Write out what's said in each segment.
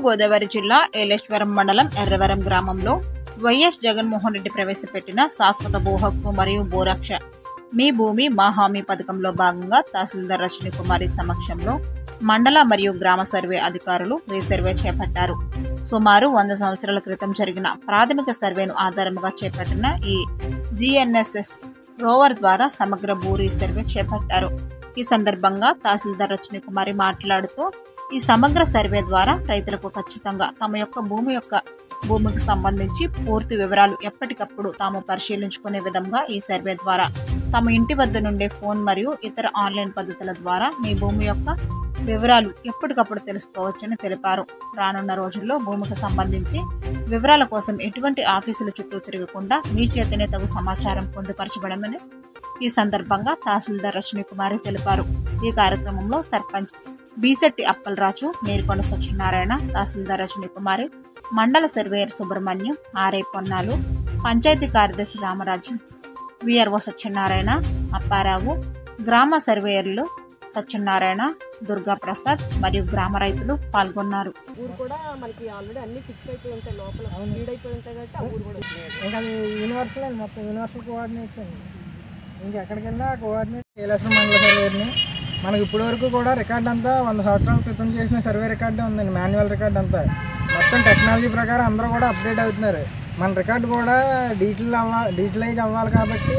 తూర్పుగోదావరి జిల్లా ఏలేశ్వరం మండలం ఎర్రవరం గ్రామంలో వైఎస్ జగన్మోహన్ రెడ్డి ప్రవేశపెట్టిన శాశ్వత భూ హక్కు మరియు భూరక్ష మీ భూమి మా హామీ పథకంలో భాగంగా తహసీల్దార్ రజనీ కుమారి సమక్షంలో మండల మరియు గ్రామ సర్వే అధికారులు రీసర్వే చేపట్టారు సుమారు వంద సంవత్సరాల క్రితం జరిగిన ప్రాథమిక సర్వేను ఆధారముగా చేపట్టిన ఈ జిఎన్ఎస్ఎస్ రోవర్ ద్వారా సమగ్ర భూ రీసర్వే చేపట్టారు ఈ సందర్భంగా తహసీల్దార్ రజనీ కుమారి మాట్లాడుతూ ఈ సమగ్ర సర్వే ద్వారా రైతులకు ఖచ్చితంగా తమ యొక్క భూమి యొక్క భూమికి సంబంధించి పూర్తి వివరాలు ఎప్పటికప్పుడు తాము పరిశీలించుకునే విధంగా ఈ సర్వే ద్వారా తమ ఇంటి వద్ద నుండే ఫోన్ మరియు ఇతర ఆన్లైన్ పద్ధతుల ద్వారా మీ భూమి యొక్క వివరాలు ఎప్పటికప్పుడు తెలుసుకోవచ్చని తెలిపారు రానున్న రోజుల్లో భూమికి సంబంధించి వివరాల కోసం ఎటువంటి ఆఫీసుల చుట్టూ తిరగకుండా మీ చేతనే తగు సమాచారం పొందుపరచబడమని ఈ సందర్భంగా తహసీల్దార్ రజనీ కుమారి తెలిపారు ఈ కార్యక్రమంలో సర్పంచ్ బీసెట్టి అప్పలరాజు మేరుకొండ సత్యనారాయణ తహసీల్దార్ రజనీ కుమారి మండల సర్వేయర్ సుబ్రహ్మణ్యం ఆర్ఐ పొన్నాలు పంచాయతీ కార్యదర్శి రామరాజు విఆర్ఓ సత్యనారాయణ అప్పారావు గ్రామ సర్వేయర్లు సత్యనారాయణ దుర్గా ప్రసాద్ మరియు గ్రామ రైతులు పాల్గొన్నారు ఊరు కూడా మనకి ఆల్రెడీ అన్ని ఫిక్స్ అయిపోయి ఉంటాయి లోపల లీడ్ అయిపోయి ఉంటాయి కాబట్టి ఆ ఊరు కూడా ఇంకా అది యూనివర్సల్ అండి మొత్తం యూనివర్సల్ కోఆర్డినేట్స్ అండి ఇంకెక్కడికి వెళ్ళినా ఆ కోఆర్డినేట్ కైలాసం మండల సర్వేని మనకి ఇప్పటి వరకు కూడా రికార్డ్ అంతా వంద సంవత్సరాల క్రితం చేసిన సర్వే రికార్డే ఉందండి మాన్యువల్ రికార్డ్ అంతా మొత్తం టెక్నాలజీ ప్రకారం అందరూ కూడా అప్డేట్ అవుతున్నారు మన రికార్డ్ కూడా డీటెయిల్ అవ్వాలి డీటెయిలైజ్ అవ్వాలి కాబట్టి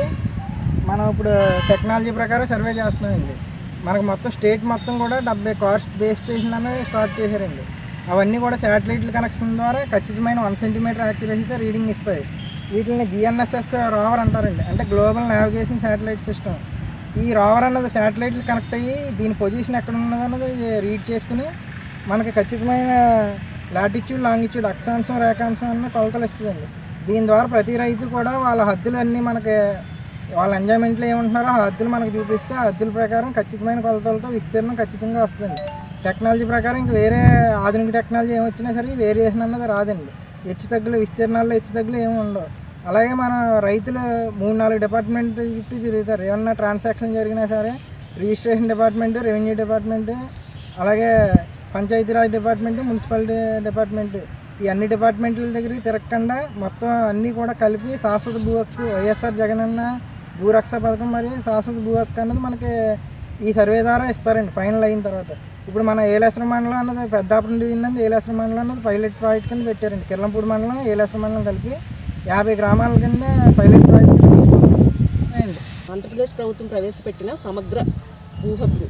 మనం ఇప్పుడు టెక్నాలజీ ప్రకారం సర్వే చేస్తున్నామండి మనకు మొత్తం స్టేట్ మొత్తం కూడా డెబ్బై కాస్ట్ బేస్ స్టేషన్ అనేది స్టార్ట్ చేశారండి అవన్నీ కూడా శాటిలైట్ల కనెక్షన్ ద్వారా ఖచ్చితమైన వన్ సెంటీమీటర్ యాక్యురసీతో రీడింగ్ ఇస్తాయి వీటిని జిఎన్ఎస్ఎస్ రోవర్ అంటారండి అంటే గ్లోబల్ నావిగేషన్ శాటిలైట్ సిస్టమ్ ఈ రోవర్ అన్నది శాటిలైట్లు కనెక్ట్ అయ్యి దీని పొజిషన్ ఎక్కడ ఉన్నది అన్నది రీడ్ చేసుకుని మనకి ఖచ్చితమైన లాటిట్యూడ్ లాంగిట్యూడ్ అక్షాంశం రేఖాంశం అన్న కొలతలు ఇస్తుందండి దీని ద్వారా ప్రతి రైతు కూడా వాళ్ళ హద్దులు అన్నీ మనకి వాళ్ళ ఎంజాయ్మెంట్లో ఏమంటున్నారో ఆ హద్దులు మనకు చూపిస్తే ఆ హద్దుల ప్రకారం ఖచ్చితమైన కొలతలతో విస్తీర్ణం ఖచ్చితంగా వస్తుంది టెక్నాలజీ ప్రకారం ఇంక వేరే ఆధునిక టెక్నాలజీ ఏమొచ్చినా సరే వేరియేషన్ అన్నది రాదండి హెచ్చు తగ్గులు విస్తీర్ణాల్లో హెచ్చు తగ్గులు ఏమి ఉండవు అలాగే మన రైతులు మూడు నాలుగు డిపార్ట్మెంట్ చుట్టూ తిరుగుతారు ఏమన్నా ట్రాన్సాక్షన్ జరిగినా సరే రిజిస్ట్రేషన్ డిపార్ట్మెంట్ రెవెన్యూ డిపార్ట్మెంట్ అలాగే పంచాయతీరాజ్ డిపార్ట్మెంట్ మున్సిపాలిటీ డిపార్ట్మెంట్ ఈ అన్ని డిపార్ట్మెంట్ల దగ్గరికి తిరగకుండా మొత్తం అన్నీ కూడా కలిపి శాశ్వత భూ హక్కు వైఎస్ఆర్ జగనన్న భూరక్ష పథకం మరియు శాశ్వత భూ హక్కు అన్నది మనకి ఈ సర్వే ద్వారా ఇస్తారండి ఫైనల్ అయిన తర్వాత ఇప్పుడు మన ఏలేశ్వరం మండలం అన్నది పెద్దాపురం డివిజన్ అన్నది ఏలేశ్వరం మండలం అన్నది పైలట్ ప్రాజెక్ట్ కింద పెట్టారండి కిర్లంపూడి మండలం ఏలేశ్వరం మండలం కలిపి యాభై గ్రామాల కింద పైలట్ ప్రాజెక్ట్ కింద తీసుకుంటాం ఆంధ్రప్రదేశ్ ప్రభుత్వం ప్రవేశపెట్టిన సమగ్ర భూ హక్కు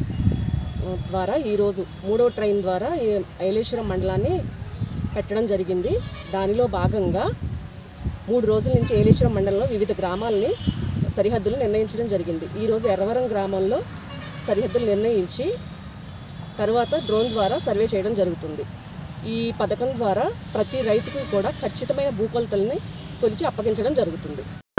ఆ, ద్వారా ఈరోజు మూడో ట్రైన్ ద్వారా ఈ ఐలేశ్వరం మండలాన్ని పెట్టడం జరిగింది దానిలో భాగంగా మూడు రోజుల నుంచి ఏలేశ్వరం మండలంలో వివిధ గ్రామాలని సరిహద్దులు నిర్ణయించడం జరిగింది ఈరోజు ఎర్రవరం గ్రామంలో సరిహద్దులు నిర్ణయించి తర్వాత డ్రోన్ ద్వారా సర్వే చేయడం జరుగుతుంది ఈ పథకం ద్వారా ప్రతి రైతుకు కూడా ఖచ్చితమైన భూకొలతల్ని కొలిచి అప్పగించడం జరుగుతుంది